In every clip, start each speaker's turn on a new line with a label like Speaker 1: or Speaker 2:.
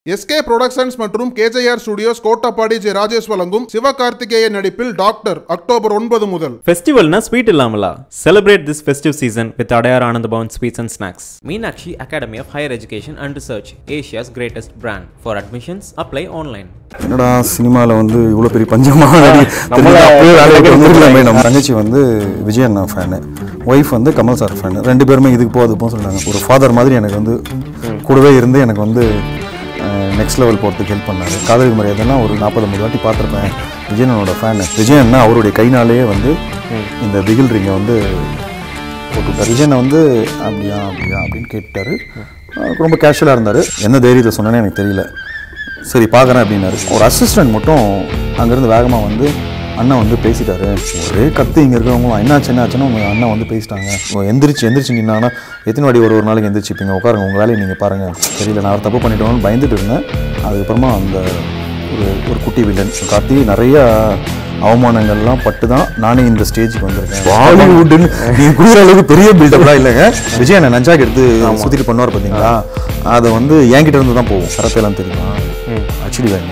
Speaker 1: SK productions மற்றும் KJR studios Kottappadi J Rajesh வழங்கும் சிவகார்த்திகேயன் நடிப்பில் டாக்டர் அக்டோபர் ஒன்பது முதல்
Speaker 2: ஃபெஸ்டிவல்னா ஸ்வீட் இல்லாமலா celebrate this festive season with Adyar Ananda Bhavan sweets and snacks
Speaker 3: Meenakshi Academy of Higher Education and Research, Asia's greatest brand. For admissions, apply online.
Speaker 4: என்னடா சினிமாவில் வந்து இவ்வளோ பெரிய பஞ்சமாக அப்படியே வேலைக்கு வந்துருக்கலாமே நம்ம தங்கச்சி வந்து விஜய் அண்ணா ஃபேனு ஒய்ஃப் வந்து கமல் சார் ஃபேனு ரெண்டு பேருமே இதுக்கு போ அதுக்கு போக சொல்லிட்டாங்க ஒரு ஃபாதர் மாதிரி எனக்கு வந்து கூடவே இருந்து எனக்கு வந்து நெக்ஸ்ட் லெவல் போகிறதுக்கு ஹெல்ப் பண்ணாரு காதலி மரியாதைலாம் ஒரு நாற்பது ஐம்பது வாட்டி பார்த்துருப்பேன் விஜயனோட ஃபேனு விஜய் அண்ணா அவருடைய கைனாலேயே வந்து இந்த பிகில் ரிங்கை வந்து போட்டுவிட்டார் விஜயனை வந்து அப்படியா அப்படியா அப்படின்னு கேட்டாரு அஹ் ரொம்ப கேஷுவலாக இருந்தார் என்ன தைரியத்தை சொன்னேன்னு எனக்கு தெரியல சரி பார்க்குறேன் அப்படின்னாரு ஒரு அசிஸ்டன்ட் மட்டும் அங்கேருந்து வேகமாக வந்து அண்ணன் வந்து பேசிட்டாரு ஒரே கத்து இங்கே இருக்கிறவங்க என்னாச்சு என்னாச்சுன்னு உங்கள் அண்ணன் வந்து பேசிட்டாங்க உங்க எந்திரிச்சு எந்திரிச்சு நின்னாங்கன்னா எத்தனை வாடி ஒரு ஒரு நாளைக்கு எந்திரிச்சிப்பீங்க உட்காருங்க உங்கள் வேலையை நீங்கள் பாருங்கள் தெரியல நான் தப்பு பண்ணிட்டோம்னு பயந்துட்டு இருந்தேன் அதுக்கப்புறமா அந்த ஒரு ஒரு குட்டி வில்லன் கார்த்தி நிறைய அவமானங்கள்லாம் பட்டு தான் நானே இந்த ஸ்டேஜுக்கு வந்திருக்கேன் பாலிவுட்னு நீங்க குடுக்குற அளவுக்கு பெரிய பில்டப்லாம் இல்லைங்க விஜய் என்ன நஞ்சாக்கு எடுத்து சுத்திட்டு பண்ணுவார் பார்த்தீங்களா அதை வந்து என்கிட்ட இருந்து தான் போகும் கரத்தையெல்லாம் தெரியுமா ஆக்சுவலி வேணும்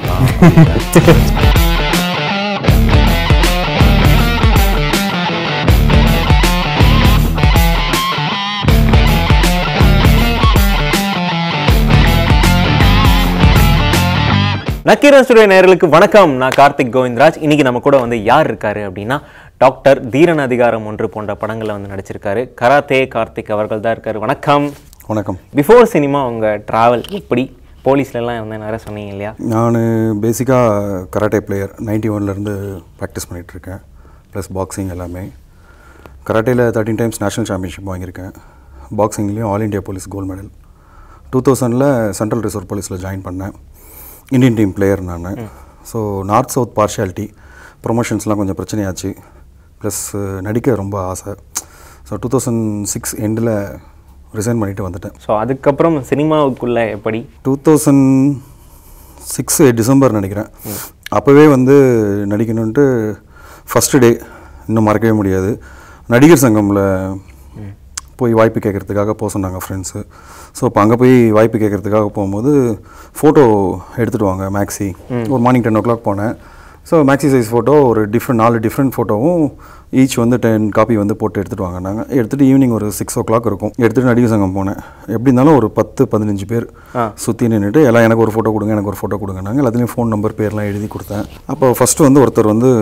Speaker 2: நக்கீரன் ஸ்டுடியோ நேயர்களுக்கு வணக்கம் நான் கார்த்திக் கோவிந்தராஜ் இன்னைக்கு நம்ம கூட வந்து யார் இருக்காரு அப்படின்னா டாக்டர் தீரன் அதிகாரம் ஒன்று போன்ற படங்களில் வந்து நடிச்சிருக்காரு கராத்தே கார்த்திக் அவர்கள் தான் இருக்காரு வணக்கம்
Speaker 4: வணக்கம்
Speaker 2: பிஃபோர் சினிமா உங்க டிராவல் எப்படி போலீஸ்லலாம் வந்து நிறைய சொன்னீங்க இல்லையா
Speaker 4: நான் பேசிக்காக கராட்டே பிளேயர் நைன்டி ஒன்லேருந்து ப்ராக்டிஸ் பண்ணிகிட்ருக்கேன் ப்ளஸ் பாக்ஸிங் எல்லாமே கராட்டேயில் தேர்ட்டின் டைம்ஸ் நேஷனல் சாம்பியன்ஷிப் வாங்கியிருக்கேன் பாக்ஸிங்லேயும் all India police gold medal two தௌசண்டில் சென்ட்ரல் ரிசர்வ் போலீஸில் ஜாயின் பண்ணேன் இந்தியன் டீம் பிளேயர் நான் ஸோ நார்த் சவுத் பார்ஷியாலிட்டி ப்ரொமோஷன்ஸ்லாம் கொஞ்சம் பிரச்சனையாச்சு ப்ளஸ் நடிக்க ரொம்ப ஆசை ஸோ டூ தௌசண்ட் சிக்ஸ் எண்டில் ரிசைன் பண்ணிவிட்டு வந்துட்டேன்
Speaker 2: ஸோ அதுக்கப்புறம் சினிமாவுக்குள்ள எப்படி
Speaker 4: டூ தௌசண்ட் சிக்ஸ் டிசம்பர் நினைக்கிறேன் அப்போவே வந்து நடிக்கணுன்ட்டு ஃபஸ்ட்டு டே இன்னும் மறக்கவே முடியாது நடிகர் சங்கமில் போய் வாய்ப்பு கேட்குறதுக்காக போக சொன்னாங்க ஃப்ரெண்ட்ஸு ஸோ இப்போ அங்கே போய் வாய்ப்பு கேட்குறதுக்காக போகும்போது ஃபோட்டோ எடுத்துகிட்டு வாங்க மேக்ஸி ஒரு மார்னிங் டென் ஓ கிளாக் போனேன் ஸோ மேக்ஸி சைஸ் ஃபோட்டோ ஒரு டிஃப்ரெண்ட் நாலு டிஃப்ரெண்ட் ஃபோட்டோவும் ஈச் வந்து டென் காப்பி வந்து போட்டு எடுத்துகிட்டு வாங்க நாங்கள் எடுத்துகிட்டு ஈவினிங் ஒரு சிக்ஸ் ஓ கிளாக் இருக்கும் எடுத்துகிட்டு நடிகர் சங்கம் போனேன் எப்படி இருந்தாலும் ஒரு பத்து பதினஞ்சு பேர் சுற்றி நின்றுட்டு எல்லாம் எனக்கு ஒரு ஃபோட்டோ கொடுங்க எனக்கு ஒரு ஃபோட்டோ கொடுங்க நாங்கள் எல்லாத்துலேயும் ஃபோன் நம்பர் பேர்லாம் எழுதி கொடுத்தேன் அப்போ ஃபஸ்ட்டு வந்து ஒருத்தர் வந்து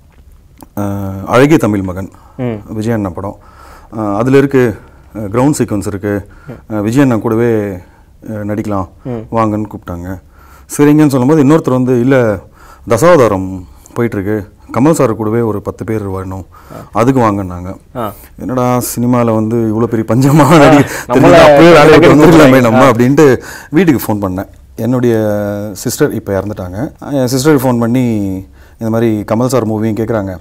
Speaker 4: அஹ், அழகிய தமிழ் மகன் விஜய் அண்ணா படம் அதில் இருக்குது கிரவுண்ட் சீக்வன்ஸ் இருக்குது விஜய் அண்ணா கூடவே அஹ், நடிக்கலாம் வாங்கன்னு கூப்பிட்டாங்க சரிங்கன்னு சொல்லும்போது இன்னொருத்தர் வந்து இல்லை தசாவதாரம் போயிட்டுருக்கு கமல் சார் கூடவே ஒரு பத்து பேர் வரணும் அதுக்கு வாங்கினாங்க என்னடா சினிமாவில் வந்து இவ்வளோ பெரிய பஞ்சமாக நடி தெரிஞ்சு அப்பவே வேலையை விட்டு வந்துருக்கலாமே நம்ம அப்படின்ட்டு வீட்டுக்கு ஃபோன் பண்ணேன் என்னுடைய சிஸ்டர் இப்போ இறந்துட்டாங்க என் சிஸ்டருக்கு ஃபோன் பண்ணி இந்த மாதிரி கமல் சார் மூவியும் கேட்குறாங்க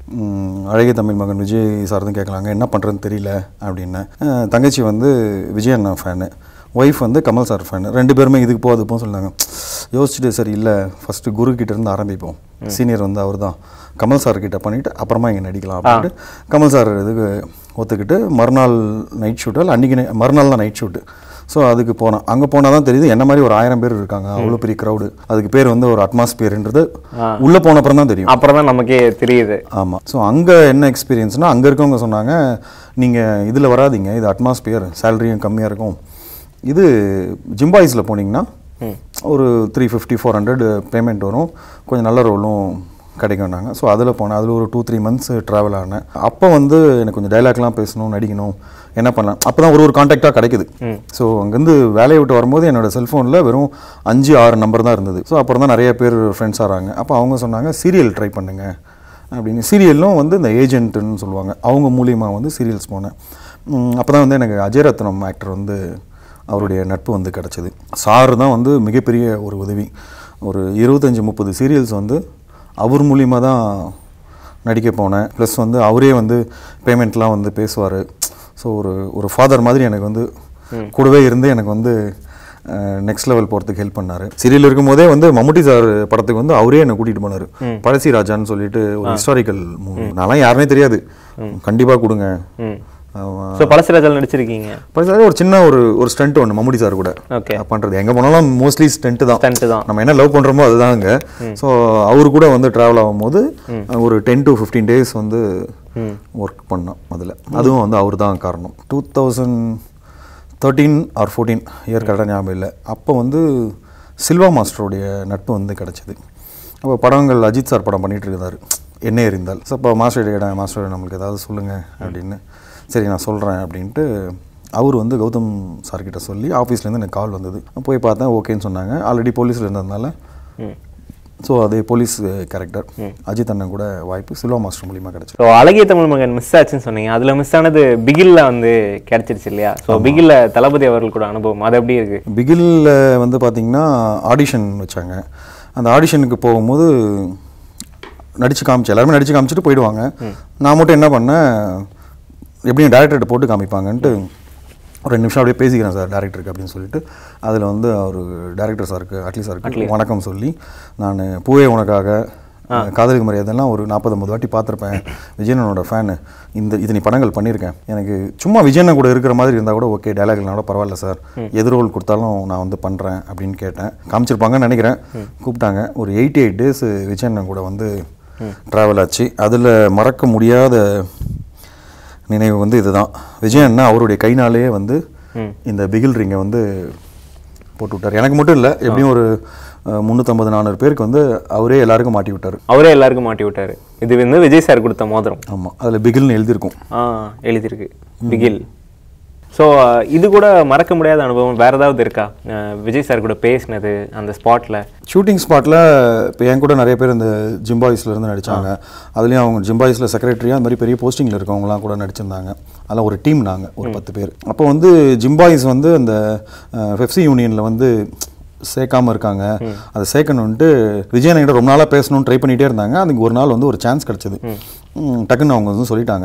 Speaker 4: ம், அழகிய தமிழ் மகன் விஜய் சார் தான் கேட்கலாங்க என்ன பண்ணுறதுன்னு தெரியல அப்படின்னு அஹ், தங்கச்சி வந்து விஜய் அண்ணா ஃபேனு ஒய்ஃப் வந்து கமல் சார் ஃபேனு ரெண்டு பேருமே இதுக்கு போ அதுக்கு போக சொன்னாங்க யோசிச்சுட்டு சரி இல்லை ஃபஸ்ட்டு குரு கிட்ட இருந்து ஆரம்பிப்போம் சீனியர் வந்து அவர் தான் கமல் சார் கிட்ட பண்ணிவிட்டு அப்புறமா இங்கே நடிக்கலாம் அப்படின்ட்டு கமல் சார் இதுக்கு ஒத்துக்கிட்டு மறுநாள் நைட் ஷூட்டு இல்லை அன்றைக்கி மறுநாள் தான் நைட் ஷூட்டு ஸோ அதுக்கு போனேன் அங்கே போனால் தான் தெரியுது என்ன மாதிரி ஒரு ஆயிரம் பேர் இருக்காங்க அவ்வளோ பெரிய க்ரௌடு அதுக்கு பேர் வந்து ஒரு அட்மாஸ்பியர்ன்றது உள்ளே போன அப்புறம் தான் தெரியும்
Speaker 2: அப்புறம் தான் நமக்கே தெரியுது
Speaker 4: ஆமாம் ஸோ அங்கே என்ன எக்ஸ்பீரியன்ஸ்னால் அங்கே இருக்கவங்க சொன்னாங்க நீங்கள் இதில் வராதீங்க இது அட்மாஸ்பியர் சேலரியும் கம்மியாக இருக்கும் இது ஜிம்பாய்ஸில் போனீங்கன்னா ஒரு three fifty four hundred payment வரும் கொஞ்சம் நல்ல ரோலும் கிடைக்கும்னாங்க ஸோ அதில் போனேன் அதில் ஒரு டூ த்ரீ மந்த்ஸ் ட்ராவல் ஆனேன் அப்போ வந்து எனக்கு கொஞ்சம் டைலாக்லாம் பேசணும் நடிக்கணும் என்ன பண்ணலாம் அப்போ தான் ஒரு ஒரு காண்டாக்டாக கிடைக்குது ஸோ அங்கேருந்து வேலையை விட்டு வரும்போது என்னோட செல்ஃபோனில் வெறும் அஞ்சு ஆறு நம்பர் தான் இருந்தது ஸோ அப்புறம் தான் நிறைய பேர் ஃப்ரெண்ட்ஸ் ஆகிறாங்க அப்போ அவங்க சொன்னாங்க சீரியல் ட்ரை பண்ணுங்க அப்படின்னு சீரியலும் வந்து இந்த ஏஜென்ட்டுன்னு சொல்லுவாங்க அவங்க மூலியமாக வந்து சீரியல்ஸ் போனேன் அப்போ தான் வந்து எனக்கு அஜயரத்னம் ஆக்டர் வந்து அவருடைய நட்பு வந்து கிடச்சிது சார் தான் வந்து மிகப்பெரிய ஒரு உதவி ஒரு இருபத்தஞ்சி முப்பது சீரியல்ஸ் வந்து அவர் மூலியமாக தான் நடிக்க போனேன் ப்ளஸ் வந்து அவரே வந்து பேமெண்ட்லாம் வந்து பேசுவார் ஸோ ஒரு ஒரு ஃபாதர் மாதிரி எனக்கு வந்து கூடவே இருந்து எனக்கு வந்து நெக்ஸ்ட் லெவல் போகிறதுக்கு ஹெல்ப் பண்ணார் சீரியல் இருக்கும்போதே வந்து மம்முட்டி சார் படத்துக்கு வந்து அவரே என்னை கூட்டிகிட்டு போனார் பழசி ராஜான்னு சொல்லிட்டு ஒரு ஹிஸ்டாரிக்கல் மூவி நான்லாம் யாருமே தெரியாது கண்டிப்பாக கொடுங்க
Speaker 2: ஸோ பழசுராஜால் நடிச்சிருக்கீங்க
Speaker 4: பழசாரி ஒரு சின்ன ஒரு ஒரு ஸ்டண்ட் ஒன்று மம்முடி சார் கூட
Speaker 2: ஓகே
Speaker 4: பண்ணுறது எங்கே போனாலும் மோஸ்ட்லி ஸ்டண்ட் தான்
Speaker 2: ஸ்டண்ட் தான்
Speaker 4: நம்ம என்ன லவ் பண்ணுறோமோ அதுதாங்க ஸோ அவரு கூட வந்து ட்ராவல் ஆகும்போது ஒரு டென் டு ஃபிஃப்டீன் டேஸ் வந்து ஒர்க் பண்ணோம் அதில் அதுவும் வந்து அவர் தான் காரணம் two thousand thirteen or fourteen year கரெக்டாக ஞாபகம் இல்லை அப்போ வந்து சில்வா மாஸ்டருடைய நட்பு வந்து கிடச்சிது அப்போ படங்கள் அஜித் சார் படம் பண்ணிட்டு இருந்தார் என்ன எறிந்தால் ஸோ அப்போ மாஸ்டர் கேட்டேன் மாஸ்டர் நம்மளுக்கு ஏதாவது சொல்லுங்கள் அப்படின்னு சரி நான் சொல்கிறேன் அப்படின்ட்டு அவர் வந்து கௌதம் சார்கிட்ட சொல்லி ஆஃபீஸ்லேருந்து எனக்கு கால் வந்தது போய் பார்த்தேன் ஓகேன்னு சொன்னாங்க ஆல்ரெடி போலீஸில் இருந்ததுனால ஸோ அது போலீஸ் கேரக்டர் அஜித் அண்ணன் கூட வாய்ப்பு சில்வா மாஸ்டர் மூலியமாக கிடச்சி
Speaker 2: ஸோ அழகிய தமிழ் மகன் மிஸ் ஆச்சுன்னு சொன்னீங்க அதில் மிஸ் ஆனது பிகில்ல வந்து கிடைச்சிருச்சு இல்லையா ஸோ பிகில்ல தளபதி அவர்கள் கூட அனுபவம் அது எப்படி இருக்கு
Speaker 4: பிகிலில் வந்து பார்த்தீங்கன்னா ஆடிஷன் வச்சாங்க அந்த ஆடிஷனுக்கு போகும்போது நடிச்சு காமிச்சு எல்லாருமே நடிச்சு காமிச்சிட்டு போயிடுவாங்க நான் மட்டும் என்ன பண்ணேன் எப்படியும் டேரக்டர்கிட்ட போட்டு காமிப்பாங்கன்ட்டு ஒரு ரெண்டு நிமிஷம் அப்படியே பேசிக்கிறேன் சார் டேரக்டருக்கு அப்படின்னு சொல்லிட்டு அதில் வந்து அவர் டேரக்டர் சாருக்கு அட்லி சாருக்கு வணக்கம் சொல்லி நான் பூவே உனக்காக காதலுக்கு மரியாதைலாம் ஒரு நாற்பது ஐம்பது வாட்டி பார்த்துருப்பேன் விஜயனோட ஃபேனு இந்த இது நீ படங்கள் பண்ணியிருக்கேன் எனக்கு சும்மா விஜயனை கூட இருக்கிற மாதிரி இருந்தால் கூட ஓகே டைலாக்லாம் கூட பரவாயில்ல சார் எது ரோல் கொடுத்தாலும் நான் வந்து பண்ணுறேன் அப்படின்னு கேட்டேன் காமிச்சிருப்பாங்கன்னு நினைக்கிறேன் கூப்பிட்டாங்க ஒரு எயிட்டி எயிட் டேஸ் விஜயண்ணன் கூட வந்து ட்ராவல் ஆச்சு அதில் மறக்க முடியாத நினைவு வந்து இதுதான் விஜயண்ணா அவருடைய கைனாலேயே வந்து இந்த பிகில் ரிங்கை வந்து போட்டு விட்டார் எனக்கு மட்டும் இல்லை எப்படியும் ஒரு அஹ், முந்நூற்றம்பது நானூறு பேருக்கு வந்து அவரே எல்லாருக்கும் மாட்டி விட்டார்
Speaker 2: அவரே எல்லாருக்கும் மாட்டி விட்டாரு இது வந்து விஜய் சார் கொடுத்த மோதிரம்
Speaker 4: ஆமாம் அதில் பிகில்னு எழுதியிருக்கும்
Speaker 2: ஆ எழுதியிருக்கு பிகில் ஸோ இது கூட மறக்க முடியாத அனுபவம் வேற ஏதாவது இருக்கா அஹ் விஜய் சார் கூட பேசினது அந்த ஸ்பாட்ல
Speaker 4: ஷூட்டிங் ஸ்பாட்டில் இப்போ என் கூட நிறைய பேர் இந்த ஜிம்பாய்ஸ்ல இருந்து நடித்தாங்க அதுலேயும் அவங்க ஜிம்பாய்ஸில் செக்ரட்டரியாக அந்த மாதிரி பெரிய போஸ்டிங்கில் இருக்கவங்களாம் கூட நடிச்சிருந்தாங்க அதெல்லாம் ஒரு டீம் நாங்கள் ஒரு பத்து பேர் அப்போ வந்து ஜிம்பாய்ஸ் வந்து அந்த பெப்சி யூனியனில் வந்து சேர்க்காம இருக்காங்க அதை சேர்க்கணுன்ட்டு விஜயநகிட்ட ரொம்ப நாளாக பேசணும்னு ட்ரை பண்ணிகிட்டே இருந்தாங்க அதுக்கு ஒரு நாள் வந்து ஒரு சான்ஸ் கிடச்சிது ம், டக்குன்னு அவங்க வந்து சொல்லிட்டாங்க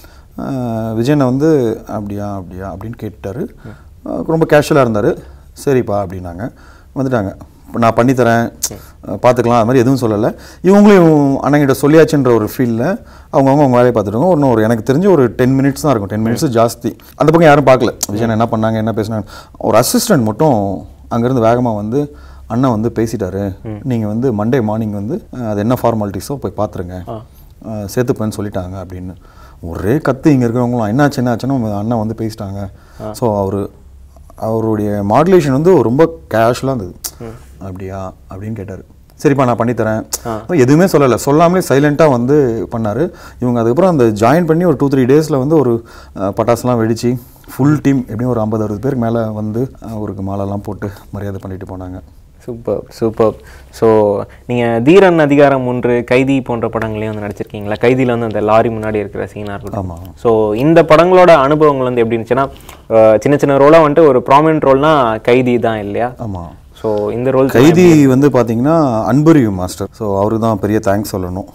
Speaker 4: அஹ், விஜயனை வந்து அப்படியா அப்படியா அப்படின்னு கேட்டாரு அஹ், ரொம்ப கேஷுவலாக இருந்தார் சரிப்பா அப்படின்னாங்க வந்துட்டாங்க இப்போ நான் பண்ணித்தரேன் அஹ், பார்த்துக்கலாம் அது மாதிரி எதுவும் சொல்லலை இவங்களும் அண்ணங்கிட்ட சொல்லியாச்சுன்ற ஒரு ஃபீலில் அவங்கவுங்க அவங்க வேலையை பார்த்துட்டாங்க இன்னும் ஒரு எனக்கு தெரிஞ்சு ஒரு டென் மினிட்ஸ் தான் இருக்கும் டென் மினிட்ஸ் ஜாஸ்தி அந்த பக்கம் யாரும் பார்க்கல விஜயன் என்ன பண்ணாங்க என்ன பேசினாங்க ஒரு அசிஸ்டன்ட் மட்டும் அங்கேருந்து வேகமாக வந்து அண்ணன் வந்து பேசிட்டாரு நீங்கள் வந்து மண்டே மார்னிங் வந்து அஹ், அது என்ன ஃபார்மாலிட்டிஸோ போய் பார்த்துருங்க அஹ், சேர்த்துப்பேன்னு சொல்லிட்டாங்க அப்படின்னு ஒரே கத்து இங்கே இருக்கிறவங்களாம் என்னாச்சு என்னாச்சுன்னு அண்ணன் வந்து பேசிட்டாங்க ஸோ அவர் அவருடைய மாடுலேஷன் வந்து ரொம்ப கேஷுவலாக இருந்தது அப்படியா அப்படின்னு கேட்டார் சரிப்பா நான் பண்ணித்தரேன் எதுவுமே சொல்லலை சொல்லாமலே சைலண்ட்டாக வந்து பண்ணார் இவங்க அதுக்கப்புறம் அந்த ஜாயின் பண்ணி ஒரு டூ த்ரீ டேஸில் வந்து ஒரு அஹ், பட்டாசுலாம் வெடிச்சு ஃபுல் டீம் எப்படியும் ஒரு ஐம்பது அறுபது பேருக்கு மேலே வந்து அவருக்கு மாலைலாம் போட்டு மரியாதை பண்ணிட்டு போனாங்க
Speaker 2: சூப்பர் சூப்பர் ஸோ நீங்கள் தீரன் அதிகாரம் ஒன்று கைதி போன்ற படங்களையும் வந்து நடிச்சிருக்கீங்களா கைதியில் வந்து அந்த லாரி முன்னாடி இருக்கிற சீனாக இருக்கட்டும்
Speaker 4: ஆமாம்
Speaker 2: ஸோ இந்த படங்களோட அனுபவங்கள் வந்து எப்படி இருந்துச்சுன்னா அஹ், சின்ன சின்ன ரோலாக வந்துட்டு ஒரு ப்ராமினன்ட் ரோல்னா கைதி தான் இல்லையா
Speaker 4: ஆமாம்
Speaker 2: ஸோ இந்த ரோல்
Speaker 4: கைதி வந்து பார்த்தீங்கன்னா அன்பரியூ மாஸ்டர் ஸோ அவருக்கு தான் பெரிய தேங்க்ஸ் சொல்லணும்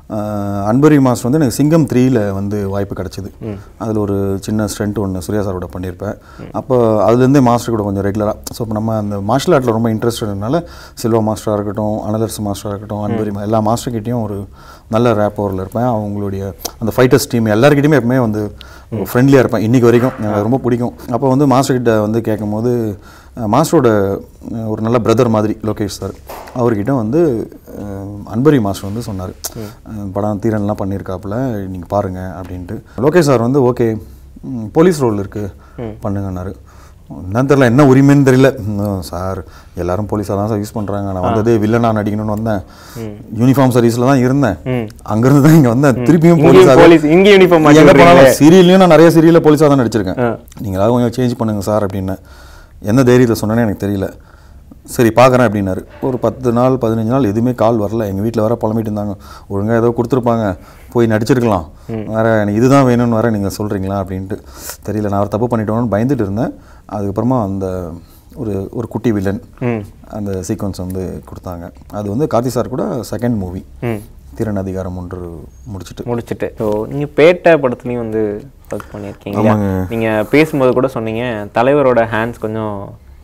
Speaker 4: அஹ் அன்பரி மாஸ்டர் வந்து எனக்கு சிங்கம் த்ரீல வந்து வாய்ப்பு கிடச்சிது அதில் ஒரு சின்ன ஸ்ட்ரென்ட் ஒன்று சூர்யா சாரோட பண்ணியிருப்பேன் அப்போ அதுலேருந்தே மாஸ்டர் கூட கொஞ்சம் ரெகுலராக ஸோ இப்போ நம்ம அந்த மார்ஷல் ஆர்ட்டில் ரொம்ப இன்ட்ரெஸ்டட்னால சில்வா மாஸ்டராக இருக்கட்டும் அனலர்ஸ் மாஸ்டராக இருக்கட்டும் அன்பரி மா- எல்லா மாஸ்டர்கிட்டையும் ஒரு நல்ல ரேப்போரில் இருப்பேன் அவங்களுடைய அந்த ஃபைட்டர்ஸ் டீம் எல்லாருக்கிட்டையுமே எப்பவுமே வந்து ஃப்ரெண்ட்லியாக இருப்பேன் இன்றைக்கி வரைக்கும் எனக்கு அது ரொம்ப பிடிக்கும் அப்போ வந்து மாஸ்டர் கிட்ட வந்து கேட்கும்போது அஹ், மாஸ்டரோட அஹ், ஒரு நல்ல பிரதர் மாதிரி லோகேஷ் சார் அவர்கிட்ட வந்து அஹ், அன்பரி மாஸ்டர் வந்து சொன்னார் படம் தீரன்லாம் பண்ணியிருக்காப்புல நீங்கள் பாருங்கள் அப்படின்ட்டு லோகேஷ் சார் வந்து ஓகே போலீஸ் ரோல் இருக்குது பண்ணுங்கன்னாரு என்னன்னு தெரியல என்ன உரிமைன்னு தெரியல ம், சார் எல்லாரும் போலீஸாக தான் சார் யூஸ் பண்ணுறாங்க நான் வந்ததே வில்லனாக நடிக்கணும்னு வந்தேன் யூனிஃபார்ம் சர்வீஸில் தான் இருந்தேன் அங்கேருந்து தான் இங்கே வந்தேன் திருப்பியும்
Speaker 2: இங்கேயும்
Speaker 4: போலீஸ்
Speaker 2: police- இங்கேயும் uniform மாட்டி
Speaker 4: எங்கே
Speaker 2: விடுறீங்களே.
Speaker 4: போனாலும் சீரியல்லையும் நான் நிறைய சீரியலில் போலீஸாக தான் நடிச்சிருக்கேன் நீங்களாவது கொஞ்சம் சேஞ்ச் பண்ணுங்க சார் அப்படின்னு எந்த தைரியத்தில் சொன்னேன்னு எனக்கு தெரியல சரி பார்க்குறேன் அப்படின்னாரு ஒரு பத்து நாள் பதினஞ்சு நாள் எதுவுமே கால் வரல எங்கள் வீட்டில் வர புலம்பிட்டு இருந்தாங்க ஒழுங்காக ஏதோ கொடுத்துருப்பாங்க போய் நடிச்சிருக்கலாம் வேற எனக்கு இதுதான் வேணும்னு வேற நீங்கள் சொல்கிறீங்களா அப்படின்ட்டு தெரியல நான் ஒரு தப்பு பண்ணிட்டோன்னு பயந்துட்டு இருந்தேன் அதுக்கப்புறமா அந்த ஒரு ஒரு குட்டி வில்லன் அந்த சீக்வன்ஸ் வந்து கொடுத்தாங்க அது வந்து கார்த்தி சார் கூட செகண்ட் மூவி திறன் அதிகாரம் ஒன்று முடிச்சிட்டு
Speaker 2: முடிச்சுட்டு ஸோ நீங்கள் பேட்டை படத்துலையும் வந்து ஒர்க் பண்ணியிருக்கீங்க இல்லையா?
Speaker 4: ஆமாங்க.
Speaker 2: நீங்க பேசும்போது கூட சொன்னீங்க தலைவரோட ஹேண்ட்ஸ் கொஞ்சம்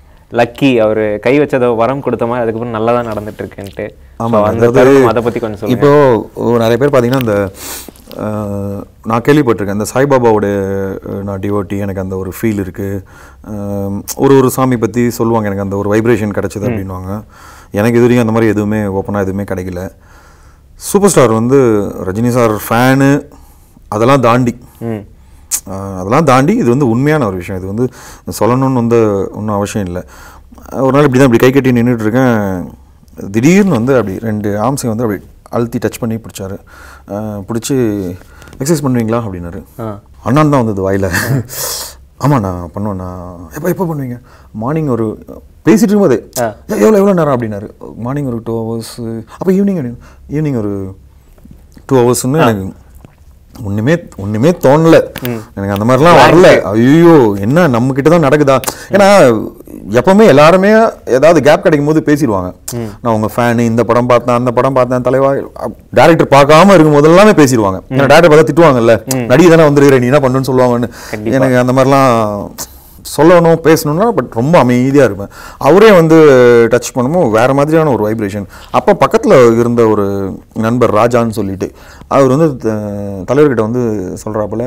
Speaker 2: லக்கி அவர் கை வச்சதை வரம் கொடுத்த மாதிரி அதுக்கப்புறம் நல்லா தான் நடந்துட்டு இருக்குன்ட்டு So,
Speaker 4: ஆமாம்
Speaker 2: அந்த தருணம் அதை பற்றி கொஞ்சம் சொல்லுங்க
Speaker 4: இப்போ ஒரு நிறைய பேர் பார்த்தீங்கன்னா அந்த அஹ், நான் கேள்விப்பட்டிருக்கேன் இந்த சாய்பாபாவோட அஹ், நான் டிவோட்டி எனக்கு அந்த ஒரு ஃபீல் இருக்குது ஒரு ஒரு சாமி பற்றி சொல்லுவாங்க எனக்கு அந்த ஒரு வைப்ரேஷன் கிடச்சிது அப்படின்வாங்க எனக்கு இது வரைக்கும் அந்த மாதிரி எதுவுமே ஓப்பனாக எதுவுமே கிடைக்கல சூப்பர் ஸ்டார் வந்து ரஜினி சார் ஃபேனு அதெல்லாம் தாண்டி
Speaker 2: ம்
Speaker 4: ஆஹ் அதெல்லாம் தாண்டி இது வந்து உண்மையான ஒரு விஷயம் இது வந்து சொல்லணும்னு வந்து ஒன்றும் அவசியம் இல்லை ஒரு நாள் இப்படி தான் இப்படி கை கட்டி நின்றுட்டு இருக்கேன் திடீர்னு வந்து அப்படி ரெண்டு ஆம்ஸை வந்து அப்படி அழுத்தி டச் பண்ணி பிடிச்சாரு ஆஹ் பிடிச்சி எக்ஸசைஸ் பண்ணுவீங்களா அப்படின்னாரு அண்ணான் தான் வந்தது வாயில் ஆமாம் நான் பண்ணுவேன் நான் எப்போ எப்போ பண்ணுவீங்க மார்னிங் ஒரு பேசிட்டு இருக்கும்போது எவ்வளோ எவ்வளோ நேரம் அப்படின்னாரு மார்னிங் ஒரு டூ ஹவர்ஸ் அப்போ ஈவினிங் ஈவினிங் ஒரு டூ ஹவர்ஸ்னு எனக்கு ஒண்ணுமே ஒண்ணுமே தோணல எனக்கு அந்த மாதிரிலாம் வரல ஐயோ என்ன நம்ம கிட்ட தான் நடக்குதா ஏன்னா எப்பவுமே எல்லாருமே ஏதாவது கேப் கிடைக்கும் போது பேசிடுவாங்க நான் உங்க ஃபேனு இந்த படம் பார்த்தேன் அந்த படம் பார்த்தேன் தலைவா டேரக்டர் பார்க்காம இருக்கும் போதெல்லாமே பேசிடுவாங்க ஏன்னா டேரக்டர் பார்த்தா திட்டுவாங்கல்ல நடிகை தானே வந்துருக்கிற நீ என்ன பண்ணுன்னு சொல்லுவாங்கன்னு எனக்கு அந்த மாதிரிலாம் சொல்லணும் பேசணும்னா பட் ரொம்ப அமைதியாக இருப்பேன் அவரே வந்து டச் பண்ணும்போது வேறு மாதிரியான ஒரு வைப்ரேஷன் அப்போ பக்கத்தில் இருந்த ஒரு நண்பர் ராஜான்னு சொல்லிட்டு அவர் வந்து த- தலைவர்கிட்ட வந்து சொல்கிறாப்புல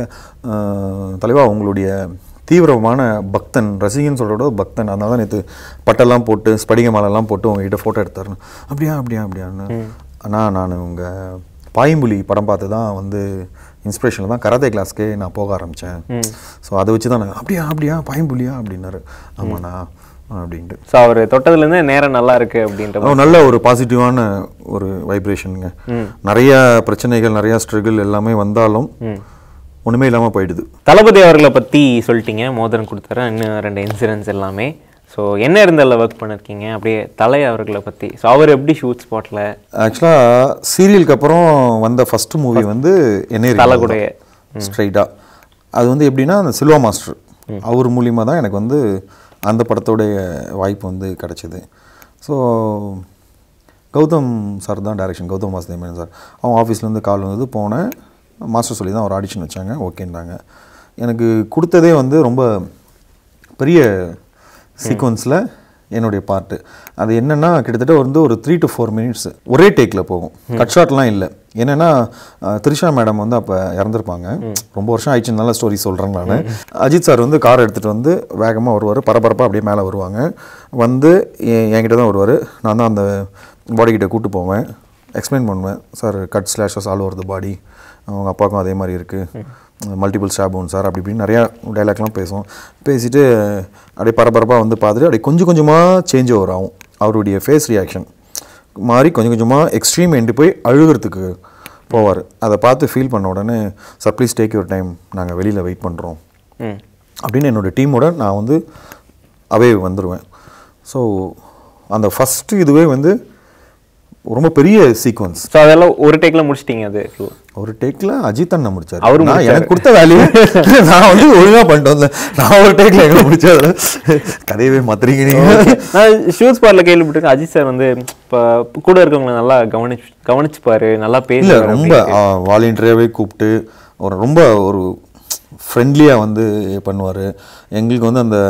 Speaker 4: தலைவா உங்களுடைய தீவிரமான பக்தன் ரசிகன் சொல்கிறோட பக்தன் அதனால தான் நேற்று பட்டெல்லாம் போட்டு ஸ்படிக மாலைலாம் போட்டு உங்ககிட்ட ஃபோட்டோ எடுத்தாருன்னு அப்படியா அப்படியா அப்படியான்னு அண்ணா நான் உங்கள் பாயம்புலி படம் பார்த்து தான் வந்து இன்ஸ்பிரேஷனில் தான் கராத்தே கிளாஸ்க்கே நான் போக ஆரம்பித்தேன் ஸோ அதை வச்சு தான் நான் அப்படியா அப்படியா பாயம்புலியா அப்படின்னாரு ஆமாண்ணா அப்படின்ட்டு
Speaker 2: ஸோ அவர் தொட்டதுலேருந்து நேரம் நல்லா இருக்கு அப்படின்ற மாதிரி.
Speaker 4: அவன் நல்ல ஒரு பாசிட்டிவான ஒரு வைப்ரேஷனுங்க நிறைய பிரச்சனைகள் நிறைய ஸ்ட்ரகிள் எல்லாமே வந்தாலும் ஒன்றுமே இல்லாமல் போயிடுது
Speaker 2: தளபதி அவர்களை பற்றி சொல்லிட்டீங்க மோதிரம் கொடுத்தாரு இன்னும் ரெண்டு இன்சிடென்ட்ஸ் எல்லாமே ஸோ என்ன இருந்ததில் ஒர்க் பண்ணிருக்கீங்க அப்படியே தலை அவர்களை பற்றி ஸோ அவர் எப்படி ஷூட் ஸ்பாட்டில்
Speaker 4: ஆக்சுவலாக சீரியலுக்கு அப்புறம் வந்த ஃபர்ஸ்ட் மூவி வந்து என்ன
Speaker 2: தலைகுடைய.
Speaker 4: ஸ்ட்ரைட்டாக அது வந்து எப்படின்னா அந்த சில்வா மாஸ்டர் அவர் மூலியமாக தான் எனக்கு வந்து அந்த படத்தோடைய வாய்ப்பு வந்து கிடச்சிது ஸோ கௌதம் சார் தான் டைரக்ஷன் கௌதம் வாசுதேவன் சார் அவங்க ஆஃபீஸ்லேருந்து கால் வந்தது போனேன் மாஸ்டர் சொல்லி தான் ஒரு ஆடிஷன் வச்சாங்க ஓகேன்றாங்க எனக்கு கொடுத்ததே வந்து ரொம்ப பெரிய சீக்வன்ஸில் என்னுடைய பார்ட்டு அது என்னென்னா கிட்டத்தட்ட வந்து ஒரு த்ரீ டு ஃபோர் மினிட்ஸ் ஒரே டேக்கில் போகும் கட் ஷாட்லாம் இல்லை என்னென்னா த்ரிஷா மேடம் வந்து அப்போ இறந்துருப்பாங்க ரொம்ப வருஷம் ஆயிடுச்சு நல்ல ஸ்டோரி சொல்கிறேன் நான் அஜித் சார் வந்து கார் எடுத்துகிட்டு வந்து வேகமாக வருவார் பரபரப்பாக அப்படியே மேலே வருவாங்க வந்து என் என்கிட்ட தான் வருவார் நான் தான் அந்த பாடி கிட்ட கூட்டு போவேன் எக்ஸ்பிளைன் பண்ணுவேன் sir cut slashes all over the body அவங்க அப்பாவுக்கும் அதே மாதிரி இருக்குது மல்டிபிள் ஸ்டாப் ஒன் சார் அப்படி இப்படின்னு நிறையா டைலாக்லாம் பேசுவோம் பேசிட்டு அப்படியே பரபரப்பாக வந்து பார்த்துட்டு அப்படியே கொஞ்சம் கொஞ்சமாக சேஞ்ச் ஓவர் ஆகும் அவருடைய ஃபேஸ் ரியாக்ஷன் மாதிரி கொஞ்சம் கொஞ்சமாக எக்ஸ்ட்ரீம் எண்டு போய் அழுகிறதுக்கு போவார் அதை பார்த்து ஃபீல் பண்ண உடனே sir please take your time நாங்கள் வெளியில் வெயிட் பண்ணுறோம்
Speaker 2: ம்
Speaker 4: அப்படின்னு என்னோடய டீமோட நான் வந்து அவே வந்துடுவேன் ஸோ அந்த ஃபஸ்ட்டு இதுவே வந்து ரொம்ப பெரிய சீக்வன்ஸ்
Speaker 2: ஸோ அதெல்லாம் ஒரு டேக்கில் முடிச்சிட்டீங்க அது full.
Speaker 4: ஒரு டேக்ல அஜித் அண்ணன் முடிச்சாரு
Speaker 2: அவரு
Speaker 4: நான்
Speaker 2: முடிச்சாரு.
Speaker 4: எனக்கு கொடுத்த வேலையை நான் வந்து ஒழுங்கா பண்ணிட்டு வந்தேன் நான் ஒரு டேக்ல எங்க முடிச்சாரு கதையவே மாத்துறீங்க நீங்க
Speaker 2: நான் ஷூட் ஸ்பாட்டில் கேள்விப்பட்டிருக்கேன் அஜித் சார் வந்து இப்போ கூட இருக்கவங்களை நல்லா கவனிச்சு கவனிச்சுப்பாரு நல்லா
Speaker 4: இல்ல
Speaker 2: பேசுவாரு
Speaker 4: ரொம்ப வாலண்டியராகவே கூப்பிட்டு ஒரு ரொம்ப ஒரு ஃப்ரெண்ட்லியாக வந்து பண்ணுவார் எங்களுக்கு வந்து அந்த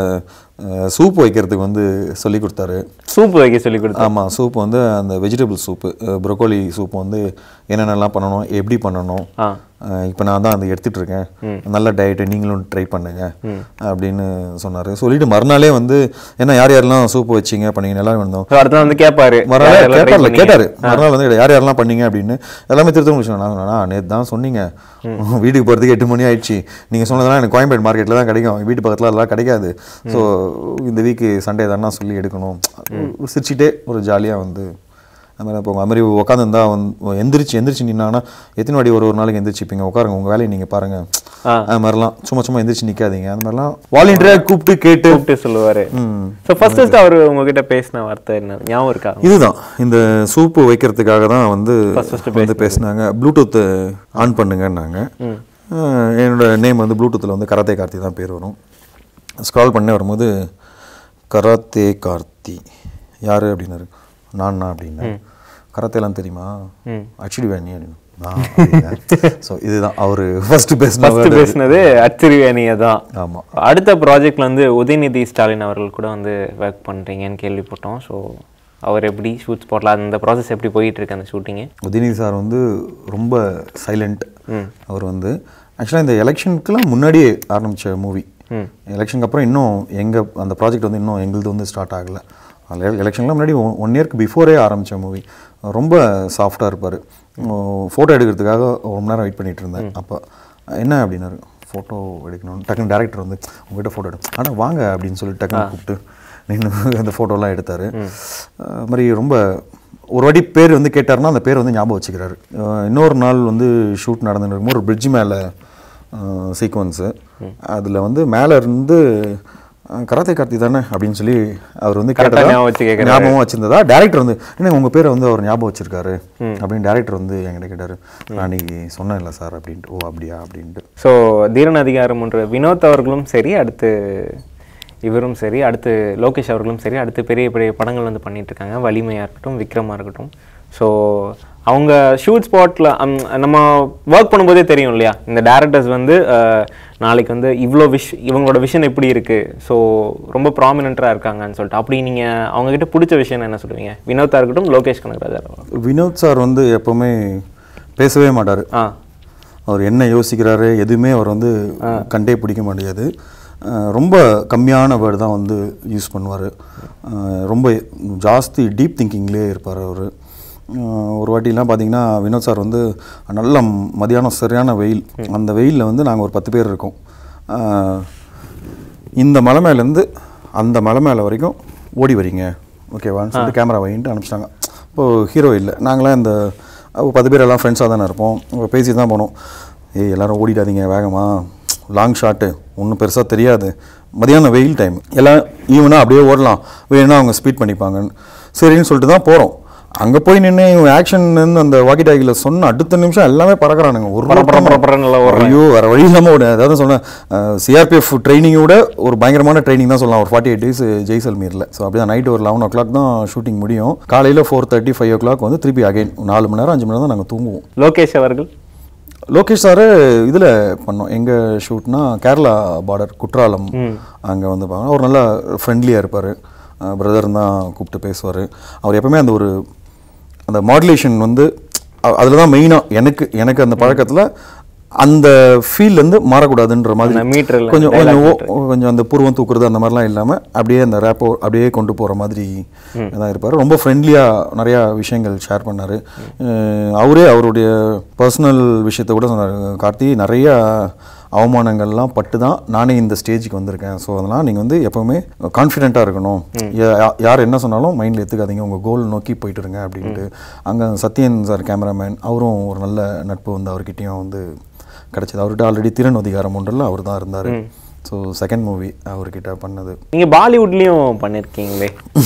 Speaker 4: சூப் வைக்கிறதுக்கு வந்து சொல்லி கொடுத்தாரு
Speaker 2: சூப் வைக்க சொல்லி கொடுத்தேன்
Speaker 4: ஆமாம் சூப் வந்து அந்த வெஜிடபிள் சூப்பு ப்ரொக்கோலி சூப் வந்து என்னென்னலாம் பண்ணணும் எப்படி பண்ணணும்
Speaker 2: ஆ
Speaker 4: இப்போ நான் தான் அதை எடுத்துட்டு இருக்கேன் நல்ல டயட்டு நீங்களும் ட்ரை பண்ணுங்க அப்படின்னு சொன்னார் சொல்லிட்டு மறுநாளே வந்து என்ன யார் யாரெல்லாம் சூப் வச்சிங்க பண்ணீங்க எல்லாரும் வந்தோம்
Speaker 2: ஸோ அடுத்த வந்து கேட்பாரு
Speaker 4: மறுநாள்
Speaker 2: யாரெல்லாம் try
Speaker 4: கேட்டார்ல
Speaker 2: பண்ணீங்க?
Speaker 4: கேட்டாரு மறுநாள் வந்து யார் யாரெல்லாம் பண்ணீங்க அப்படின்னு எல்லாமே திருத்த முடிச்சு நான் சொன்னேன் நேற்று தான் சொன்னீங்க வீட்டுக்கு போகிறதுக்கு எட்டு மணி ஆயிடுச்சு நீங்கள் சொன்னதெல்லாம் எனக்கு கோயம்பேடு மார்க்கெட்டில் தான் கிடைக்கும் வீட்டு பக்கத்தில் அதெல்லாம் கிடைக்காது ஸோ இந்த வீக்கு சண்டே தானே சொல்லி எடுக்கணும் சிரிச்சிட்டே ஒரு ஜாலியாக வந்து அந்த மாதிரி இப்போ அது மாதிரி உட்காந்துருந்தா வந்து எந்திரிச்சு எந்திரிச்சு நின்னாங்கன்னா எத்தனை வாடி ஒரு ஒரு நாளைக்கு எந்திரிச்சிப்பீங்க உட்காருங்க உங்கள் வேலையை நீங்கள் பாருங்கள்
Speaker 2: ஆ.
Speaker 4: அது மாதிரிலாம் சும்மா சும்மா எந்திரிச்சு நிற்காதீங்க அந்த மாதிரிலாம் வாலண்டியராக கூப்பிட்டு கேட்டு
Speaker 2: கூப்பிட்டு சொல்லுவாரு ஸோ ஃபர்ஸ்ட் ஃபர்ஸ்ட் அவர் உங்ககிட்ட பேசின வார்த்தை என்ன ஞாபகம் இருக்கா
Speaker 4: இதுதான் இந்த சூப்பு வைக்கிறதுக்காக தான் வந்து
Speaker 2: First first
Speaker 4: வந்து பேசினாங்க ப்ளூடூத் ஆன் பண்ணுங்கன்னாங்க அஹ் என்னோட நேம் வந்து ப்ளூடூத்தில் வந்து கராத்தே கார்த்தி தான் பேர் வரும் ஸ்க்ரால் பண்ணி வரும்போது கராத்தே கார்த்தி யார் அப்படின்னாரு நானா அப்படின்னா கராத்தேலாம் தெரியுமா அச்சிடுவேன் நீ அப்படின்னு ஸோ இதுதான் அவர் ஃபர்ஸ்ட் பேசின
Speaker 2: ஃபர்ஸ்ட் பேசினது அச்சிறுவேணியை தான்
Speaker 4: ஆமாம்
Speaker 2: அடுத்த ப்ராஜெக்ட்ல வந்து உதயநிதி ஸ்டாலின் அவர்கள் கூட வந்து ஒர்க் பண்றீங்கன்னு கேள்விப்பட்டோம் ஸோ அவர் எப்படி ஷூட் ஸ்பாட்ல அந்த ப்ராசஸ் எப்படி போயிட்டு இருக்கு அந்த ஷூட்டிங்கு
Speaker 4: உதயநிதி சார் வந்து ரொம்ப சைலண்ட் அவர் வந்து ஆக்சுவலாக இந்த எலெக்ஷனுக்குலாம் முன்னாடியே ஆரம்பித்த மூவி எலெக்ஷனுக்கு அப்புறம் இன்னும் எங்கள் அந்த ப்ராஜெக்ட் வந்து இன்னும் எங்களுது வந்து ஸ்டார்ட் ஆகலை எலெக்ஷன்லாம் முன்னாடி ஒன் இயர்க்கு பிஃபோரே ஆரம்பித்த மூவி ரொம்ப சாஃப்டாக இருப்பார் ஃபோட்டோ எடுக்கிறதுக்காக ரொம்ப நேரம் வெயிட் பண்ணிட்டு இருந்தேன் அப்போ என்ன அப்படின்னாரு ஃபோட்டோ எடுக்கணும் டக்குன்னு டேரக்டர் வந்து உங்ககிட்ட ஃபோட்டோ எடு ஆனால் வாங்க அப்படின்னு சொல்லி டக்குன்னு கூப்பிட்டு நின்று அந்த ஃபோட்டோலாம் எடுத்தார் அது மாதிரி ரொம்ப ஒரு வாட்டி பேர் வந்து கேட்டாருன்னா அந்த பேர் வந்து ஞாபகம் வச்சுக்கிறாரு அஹ் இன்னொரு நாள் வந்து ஷூட் நடந்துட்டு இருக்கும்போது ஒரு பிரிட்ஜ் மேலே சீக்வன்ஸு அதில் வந்து மேலே இருந்து அஹ், கராத்தே கார்த்தி தானே அப்படின்னு சொல்லி அவர் வந்து
Speaker 2: Correct ஆ
Speaker 4: கேட்டதா
Speaker 2: ஞாபகம் வச்சு கேக்குறாரு.
Speaker 4: ஞாபகம் வச்சிருந்ததா டேரக்டர் வந்து என்ன உங்கள் பேரை வந்து அவர் ஞாபகம் வச்சிருக்காரு அப்படின்னு டேரக்டர் வந்து என்கிட்ட கேட்டார் நான் அன்னைக்கு சொன்னேன் இல்லை சார் அப்படின்ட்டு ஓ அப்படியா அப்படின்ட்டு
Speaker 2: ஸோ தீரன் அதிகாரம் ஒன்று வினோத் அவர்களும் சரி அடுத்து இவரும் சரி அடுத்து லோகேஷ் அவர்களும் சரி அடுத்து பெரிய பெரிய படங்கள் வந்து பண்ணிட்டு இருக்காங்க வலிமையாக இருக்கட்டும் விக்ரமாக இருக்கட்டும் ஸோ அவங்க ஷூட் ஸ்பாட்டில் நம்ம ஒர்க் பண்ணும்போதே தெரியும் இல்லையா இந்த டேரக்டர்ஸ் வந்து அஹ், நாளைக்கு வந்து இவ்வளோ விஷ் இவங்களோட விஷன் எப்படி இருக்குது ஸோ ரொம்ப ப்ராமினெண்ட்டாக இருக்காங்கன்னு சொல்லிட்டு அப்படி நீங்கள் அவங்கக்கிட்ட பிடிச்ச விஷயம் என்ன சொல்லுவீங்க வினோத்தா இருக்கட்டும் லோகேஷ் கனகராஜா
Speaker 4: வினோத் சார் வந்து எப்போவுமே பேசவே மாட்டார்
Speaker 2: ஆ
Speaker 4: அவர் என்ன யோசிக்கிறாரு எதுவுமே அவர் வந்து கண்டே பிடிக்க முடியாது அஹ் ரொம்ப கம்மியான வேர்டு தான் வந்து யூஸ் பண்ணுவார் ரொம்ப ஜாஸ்தி டீப் திங்கிங்லேயே இருப்பார் அவர் ஒரு வாட்டிலாம் பார்த்தீங்கன்னா வினோத் சார் வந்து நல்ல மதியானம் சரியான வெயில் அந்த வெயிலில் வந்து நாங்கள் ஒரு பத்து பேர் இருக்கோம் அஹ் இந்த மலை மேலேருந்து அந்த மலை மேலே வரைக்கும் ஓடி வரீங்க ஓகேவான்னு சொல்லிட்டு கேமரா வாங்கிட்டு அனுப்பிச்சிட்டாங்க இப்போது ஹீரோ இல்லை நாங்களாம் இந்த அப்போ பத்து பேர் எல்லாம் ஃப்ரெண்ட்ஸாக தானே இருப்போம் அப்ப பேசி தான் போனோம் ஏய் எல்லாரும் ஓடிடாதீங்க வேகமா லாங் ஷாட்டு ஒன்றும் பெருசாக தெரியாது மதியானம் வெயில் டைம் எல்லாம் ஈவனாக அப்படியே ஓடலாம் வேணும்னா அவங்க ஸ்பீட் பண்ணிப்பாங்கன்னு சரின்னு சொல்லிட்டு தான் போகிறோம் அங்கே போய் நின்று இவன் ஆக்ஷன் அந்த வாக்கி டாக்கியில் சொன்ன அடுத்த நிமிஷம் எல்லாமே பறக்குறானுங்க ஒரு
Speaker 2: பர பர பர பரன்னு நல்லா ஓடுறாங்க.
Speaker 4: ஐயோ வேற வழி இல்லாமல் ஒரு அதாவது சொன்னேன் சிஆர்பிஎஃப் ட்ரைனிங்கோட ஒரு பயங்கரமான ட்ரைனிங் தான் சொல்லலாம் ஒரு ஃபார்ட்டி எயிட் டேஸ் ஜெய்சல்மீரில் ஸோ அப்படியே நைட் ஒரு லெவன் ஓ கிளாக் தான் ஷூட்டிங் முடியும் காலையில் four thirty five o'clock வந்து திருப்பி அகைன் நாலு மணி நேரம் அஞ்சு மணி நேரம் தான் நாங்கள் தூங்குவோம்
Speaker 2: லோகேஷ் அவர்கள்
Speaker 4: லோகேஷ் சார் இதில் பண்ணோம் எங்கள் ஷூட்னா கேரளா பார்டர் குற்றாலம் அங்கே வந்து பாருங்க அவர் நல்லா ஃப்ரெண்ட்லியாக இருப்பார் பிரதர் தான் கூப்பிட்டு பேசுவார் அவர் எப்பவுமே அந்த ஒரு அந்த மாடுலேஷன் வந்து அதில் தான் மெயினாக எனக்கு எனக்கு அந்த பழக்கத்தில் அந்த ஃபீல்லேருந்து மாறக்கூடாதுன்ற மாதிரி
Speaker 2: அந்த meter ல,
Speaker 4: கொஞ்சம்
Speaker 2: dialogue
Speaker 4: கொஞ்சம் ஓ- கொஞ்சம் அந்த பூர்வம் தூக்குறது அந்த மாதிரிலாம் இல்லாமல் அப்படியே அந்த ரேப்போ அப்படியே கொண்டு போகிற மாதிரி தான் இருப்பார் ரொம்ப ஃப்ரெண்ட்லியாக நிறையா விஷயங்கள் ஷேர் பண்ணார் அவரே அவருடைய பர்சனல் விஷயத்தை கூட சொன்னார் கார்த்தி நிறையா அவமானங்கள்லாம் பட்டு தான் நானே இந்த ஸ்டேஜுக்கு வந்திருக்கேன் ஸோ அதெல்லாம் நீங்கள் வந்து எப்போவுமே கான்ஃபிடென்ட்டாக இருக்கணும் யா- யார் என்ன சொன்னாலும் மைண்டில் எடுத்துக்காதீங்க உங்கள் கோல் நோக்கி போயிட்டு இருங்க அப்படின்ட்டு அங்கே சத்யன் சார் கேமராமேன் அவரும் ஒரு நல்ல நட்பு வந்து அவர்கிட்டயும் வந்து கிடச்சிது அவர்கிட்ட ஆல்ரெடி திறன் அதிகாரம் ஒன்றில் அவர் தான் இருந்தார் ஸோ செகண்ட் மூவி அவர்கிட்ட பண்ணது
Speaker 2: நீங்க பாலிவுட்லயும் பண்ணிருக்கீங்களே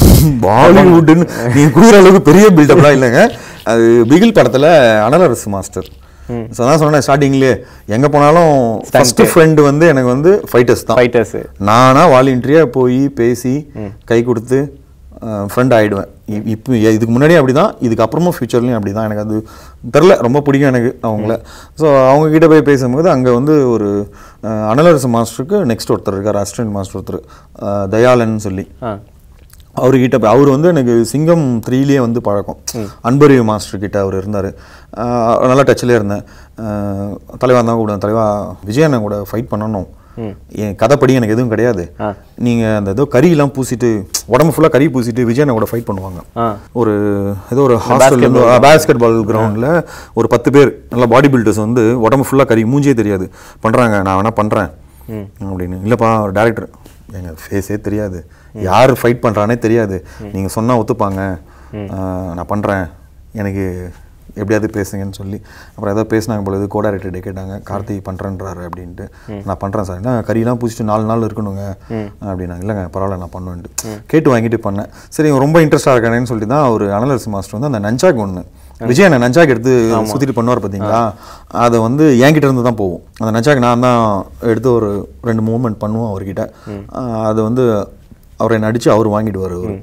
Speaker 4: பாலிவுட்னு நீங்க கூறுற அளவுக்கு பெரிய பில்டப்லாம் இல்லைங்க அது பிகில் படத்துல அனலரசு மாஸ்டர் ஸோ அதான் சொன்னேன் ஸ்டார்டிங்லேயே எங்கே போனாலும் ஃபர்ஸ்ட் ஃப்ரெண்டு வந்து எனக்கு வந்து ஃபைட்டர்ஸ் தான்
Speaker 2: ஃபைட்டர்ஸ்
Speaker 4: நானா வாலண்டியராக போய் பேசி கை கொடுத்து ஃப்ரெண்ட் ஆகிடுவேன் இப்போ இதுக்கு முன்னாடியே அப்படி தான் இதுக்கப்புறமும் ஃப்யூச்சர்லேயும் அப்படி தான் எனக்கு அது தெரில ரொம்ப பிடிக்கும் எனக்கு அவங்கள ஸோ அவங்க கிட்ட போய் பேசும்போது அங்கே வந்து ஒரு அஹ், அனலரசு மாஸ்டருக்கு நெக்ஸ்ட் ஒருத்தர் இருக்கார் அசிஸ்டன்ட் மாஸ்டர் ஒருத்தர் அஹ், தயாளன் சொல்லி
Speaker 2: ஆ
Speaker 4: அவர்கிட்ட போய் அவர் வந்து எனக்கு சிங்கம் த்ரீலேயே வந்து பழக்கம் அன்பறிவு மாஸ்டர் கிட்ட அவர் இருந்தார் நல்லா டச்சிலே இருந்தேன் அஹ், தலைவா தான் கூட தலைவா விஜயண்ணன் கூட ஃபைட் பண்ணணும் என் கதைப்படி எனக்கு எதுவும் கிடையாது நீங்கள் அந்த ஏதோ கறியெல்லாம் பூசிட்டு உடம்பு ஃபுல்லாக கறி பூசிட்டு விஜயண்ணன் கூட ஃபைட் பண்ணுவாங்க
Speaker 2: ஆ
Speaker 4: ஒரு ஏதோ ஒரு ஹாஸ்டல் பேஸ்கெட் பால் கிரவுண்டில் ஒரு பத்து பேர் நல்ல பாடி பில்டர்ஸ் வந்து உடம்பு ஃபுல்லாக கறி மூஞ்சியே தெரியாது பண்ணுறாங்க நான் வேணா பண்ணுறேன் அப்படின்னு இல்லைப்பா டேரக்டர் எங்க ஃபேஸே தெரியாது யார் ஃபைட் பண்ணுறானே தெரியாது நீங்கள் சொன்னால் ஒத்துப்பாங்க ஆஹ், நான் பண்ணுறேன் எனக்கு எப்படியாவது பேசுங்கன்னு சொல்லி அப்புறம் ஏதோ பேசினாங்க பொழுது கோ டேரக்டர்கிட்ட கேட்டாங்க கார்த்தி பண்ணுறேன்றாரு அப்படின்ட்டு நான் பண்ணுறேன் சார் என்ன கறியெல்லாம் பூசிட்டு நாலு நாள் இருக்கணுங்க அப்படின்னாங்க இல்லைங்க பரவாயில்ல நான் பண்ணுவேன்ட்டு கேட்டு வாங்கிட்டு பண்ணேன் சரி இவன் ரொம்ப இன்ட்ரெஸ்டாக இருக்கானேன்னு சொல்லிட்டு தான் ஒரு அனலர்ஸ் மாஸ்டர் வந்து அந்த நஞ்சாக் ஒன்று விஜய் அண்ணன் நஞ்சாக் எடுத்து சுற்றிட்டு பண்ணுவார் பார்த்தீங்களா அதை வந்து என்கிட்ட இருந்து தான் போகும் அந்த நஞ்சாக் நான் தான் எடுத்து ஒரு ரெண்டு மூவ்மெண்ட் பண்ணுவோம் அவர்கிட்ட ஆஹ் அதை வந்து அவரை நடித்து அவர் வாங்கிடுவார் அவர்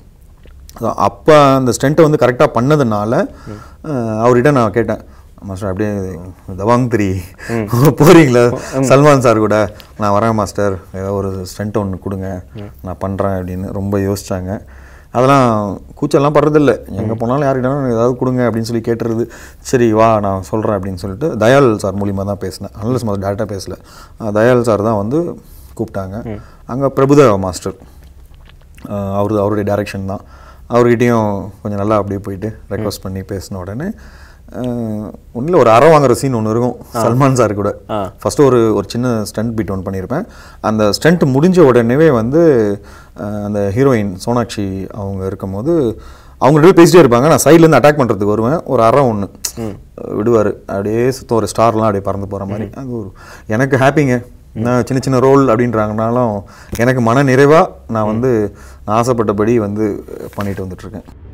Speaker 4: அப்போ அந்த ஸ்டெண்ட்டை வந்து கரெக்டாக பண்ணதுனால அஹ், அவர்கிட்ட நான் கேட்டேன் மாஸ்டர் அப்படியே தவாங் திரி போறீங்களா சல்மான் சார் கூட நான் வரேன் மாஸ்டர் ஏதோ ஒரு ஸ்டண்ட் ஒன்று கொடுங்க நான் பண்ணுறேன் அப்படின்னு ரொம்ப யோசிச்சாங்க
Speaker 5: அதெல்லாம் கூச்சல்லாம் படுறதில்ல எங்கே போனாலும் யார்கிட்டனாலும் ஏதாவது கொடுங்க அப்படின்னு சொல்லி கேட்டுறது சரி வா நான் சொல்கிறேன் அப்படின்னு சொல்லிட்டு தயால் சார் மூலியமாக தான் பேசினேன் அனலிஸ் மாதிரி டேரெக்டாக பேசல அஹ் தயால் சார் தான் வந்து கூப்பிட்டாங்க அங்கே பிரபுதேவா மாஸ்டர் அவர் அவருடைய டைரக்ஷன் தான் அவர்கிட்டயும் கொஞ்சம் நல்லா அப்படியே போயிட்டு ரெக்வஸ்ட் பண்ணி பேசின உடனே ஒன்றில் ஒரு அற வாங்குற சீன் ஒன்று இருக்கும் சல்மான் சார் கூட ஃபஸ்ட்டு ஒரு ஒரு சின்ன ஸ்டண்ட் பீட் ஒன்று பண்ணியிருப்பேன் அந்த ஸ்டண்ட் முடிஞ்ச உடனேவே வந்து அஹ், அந்த ஹீரோயின் சோனாக்ஷி அவங்க இருக்கும்போது அவங்க ரெண்டு பேரும் பேசிட்டே இருப்பாங்க நான் சைட்லேருந்து அட்டாக் பண்ணுறதுக்கு வருவேன் ஒரு அறம் ஒன்று விடுவார் அப்படியே சுத்தம் ஒரு ஸ்டார்லாம் அப்படியே பறந்து போகிற மாதிரி அது ஒரு எனக்கு ஹாப்பிங்க நான் சின்ன சின்ன ரோல் அப்படின்றாங்கனாலும் எனக்கு மன நிறைவாக நான் வந்து நான் ஆசைப்பட்டபடி வந்து பண்ணிட்டு வந்துட்டுருக்கேன்